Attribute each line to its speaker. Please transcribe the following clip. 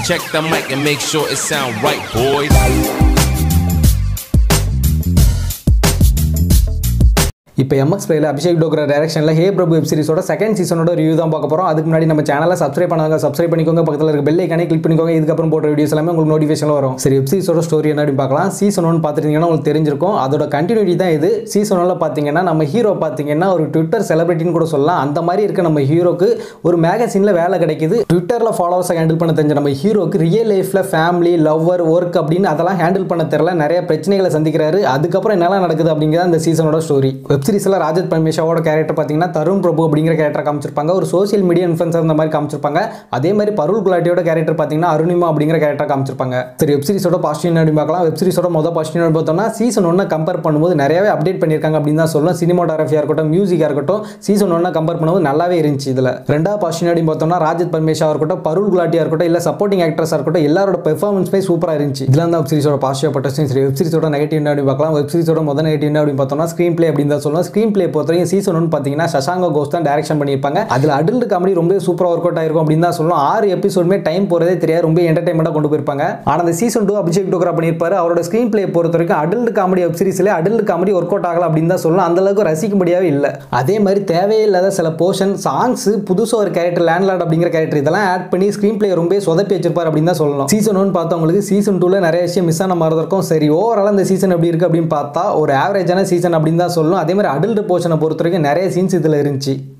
Speaker 1: Check the mic and make sure it sound right, boys.
Speaker 2: இப்போ MX பிளேல அபிஷேக் டோக்ரா டைரக்ஷனில் hey Prabhu web சீரிஸோட second சீசனோட ரிவ்யூ தான் பார்க்க போகிறோம் அதுக்கு முன்னாடி நம்ம சேனலை சப்ஸ்கிரைப் பண்ணாங்க சப்ஸ்கிரைப் பண்ணிக்கோங்க பக்கத்தில் இருக்க பெல் ஐக்கானே கிளிக் பண்ணிக்கோங்க இதுக்கப்புறம் போடுற வீடியோஸ் எல்லாமே உங்களுக்கு நோட்டிஃபிகேஷன் வரும் சரி வெப் சீரிஸோட ஸ்டோரி என்ன அப்படின்னு பார்க்கலாம் சீசன் ஒன் பார்த்துட்டீங்கன்னா உங்களுக்கு தெரிஞ்சிருக்கும் அதோட கண்டினியூட்டி தான் இது சீசன் ஒன்ல பார்த்தீங்கன்னா நம்ம ஹீரோ பார்த்தீங்கன்னா ஒரு ட்விட்டர் செலிபிரிட்டின்னு கூட சொல்லலாம் அந்த மாதிரி இருக்க நம்ம ஹீரோக்கு ஒரு மேகசினில் வேலை கிடைக்குது ட்விட்டரில் ஃபாலோவர்ஸை ஹேண்டில் பண்ண தெரிஞ்ச நம்ம ஹீரோக்கு ரியல் லைஃப்பில் ஃபேமிலி லவ்வர் ஒர்க் அப்படின்னு அதெல்லாம் ஹேண்டில் பண்ண தெரியல நிறைய பிரச்சனைகளை சந்திக்கிறாரு அதுக்கப்புறம் என்னெல்லாம் நடக்குது அப்படிங்கிறத அந்த சீசனோட ஸ்டோரி வெப் சீரிஸில் ராஜத் பரமேஷாவோட கேரக்டர் பார்த்தீங்கன்னா தருண் பிரபு அப்படிங்கிற கேரக்டர் காமிச்சிருப்பாங்க ஒரு சோஷியல் மீடியா இன்ஃபுளுசர் அந்த மாதிரி காமிச்சிருப்பாங்க அதே மாதிரி பருள் குலாட்டியோட கேரக்டர் பார்த்தீங்கன்னா அருணிமா அப்படிங்கிற கேரக்டர் காமிச்சிருப்பாங்க சரி வெப் சீரிஸோட பாசிட்டிவ் அப்படின்னு பார்க்கலாம் வெப் சீரிஸோட மொதல் பாசிட்டிவ் பார்த்தோம்னா சீசன் ஒன்னை கம்பேர் பண்ணும்போது நிறையவே அப்டேட் பண்ணியிருக்காங்க அப்படின்னு தான் சொல்லணும் சினிமாட்டோகிராஃபியாக இருக்கட்டும் மியூசிக்காக இருக்கட்டும் சீசன் ஒன்னை கம்பேர் பண்ணும்போது நல்லாவே இருந்துச்சு இதில் ரெண்டாவது பாசிட்டிவ் அப்படின்னு பார்த்தோம்னா ராஜத் பரமேஷா இருக்கட்டும் பருள் குலாட்டியாக இருக்கட்டும் இல்லை சப்போர்ட்டிங் ஆக்ட்ரஸாக இருக்கட்டும் எல்லாரோட பெர்ஃபார்மன்ஸ்மே சூப்பராக இருந்துச்சு இதெல்லாம் தான் வெப் சீரிஸோட பாசிட்டிவ் பட்ட சரி வெப் சீரிஸோட நெகட்டிவ் என்ன அப்படின்னு பார்க்கலாம் வெப் சீரிஸோட முதல் நெகட்டிவ் என்ன அப்படின்னு பார்த்தோம்னா ஸ்க்ரீன் பிளே அப்படின்னு தான் சொல்லலாம் ஸ்க்ரீன் பிளே பொறுத்தவரைக்கும் சீசன் ஒன் பார்த்தீங்கன்னா சசாங்க கோஸ் தான் டேரக்ஷன் பண்ணியிருப்பாங்க அதில் அடல்ட் காமெடி ரொம்ப சூப்பராக ஒர்க் அவுட் ஆயிருக்கும் அப்படின்னு தான் சொல்லலாம் ஆறு எபிசோடுமே டைம் போகிறதே தெரியாது ரொம்ப என்டர்டைன்மெண்ட்டாக கொண்டு போயிருப்பாங்க ஆனால் அந்த சீசன் டூ அபிஷேக் டோக்ரா பண்ணியிருப்பாரு அவரோட ஸ்க்ரீன் பிளே பொறுத்த வரைக்கும் அடல்ட் காமெடி வெப் சீரிஸில் அடல்ட் காமெடி ஒர்க் அவுட் ஆகலாம் அப்படின்னு தான் சொல்லலாம் அந்த அளவுக்கு ரசிக்கும்படியாவே இல்லை அதே மாதிரி தேவையில்லாத சில போர்ஷன் சாங்ஸ் புதுசாக ஒரு கேரக்டர் லேண்ட்லார்ட் அப்படிங்கிற கேரக்டர் இதெல்லாம் ஆட் பண்ணி ஸ்க்ரீன் பிளே ரொம்ப சொதப்பி வச்சிருப்பார் அப்படின்னு தான் சொல்லணும் சீசன் ஒன் பார்த்தவங்களுக்கு சீசன் டூவில் நிறைய விஷயம் மிஸ் ஆன மாதிரி இருக்கும் சரி ஓவரால் இந்த சீசன் எப்படி இருக்கு அப்படின்னு பார்த்தா ஒரு ஆவரேஜான சீசன் அப்படின்னு தான் சொல்லணும் அதே மாதிரி அடல்ட் போர்ஷனை பொறுத்த வரைக்கும் நிறைய சீன்ஸ் இதில் இருந்துச்சு